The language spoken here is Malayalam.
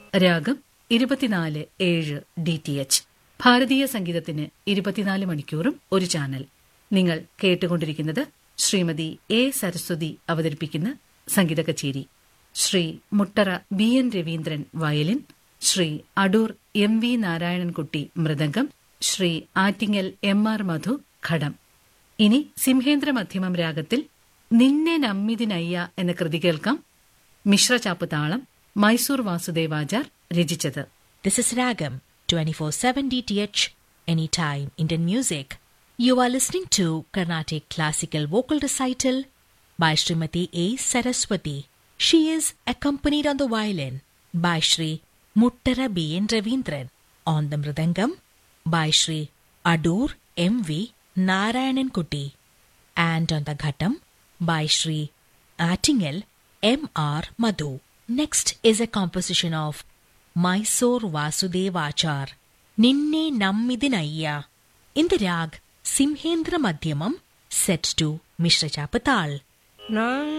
രാഗം ഇരുപത്തിനാല് ഏഴ് ഡി ടി എച്ച് ഭാരതീയ സംഗീതത്തിന് ഇരുപത്തിനാല് മണിക്കൂറും ഒരു ചാനൽ നിങ്ങൾ കേട്ടുകൊണ്ടിരിക്കുന്നത് ശ്രീമതി എ സരസ്വതി അവതരിപ്പിക്കുന്ന സംഗീത കച്ചേരി Shri Muttara B N Raveendran violin Shri Adoor M V Narayanankutty മൃദംഗം ശ്രീ ആറ്റിങ്ങൽ എം ആർ മധു ഘടം ഇനി സിംഹേന്ദ്ര മധ്യമം രാഗത്തിൽ നിന്നെ നമ്മിതിനയ്യ എന്ന കൃതി കേൾക്കാം മിശ്രചാപ്പ് താളം മൈസൂർ വാസുദേവാചാർ രചിച്ചത് This is Ragam 24/7 DTH anytime Indian music. You are listening to Carnatic classical vocal recital by Srimati A Saraswati. She is accompanied on the violin by Sri Muttara B N Ravindran, on the mridangam by Sri Adur M V Narayanan Kuti, and on the ghatam by Sri Attingel M R Madhu. Next is a composition of Mysore Vasudevachar, Ninne Nammidinayya, in the rag Simhendra Madhyamam, set to Mishra Chapatal.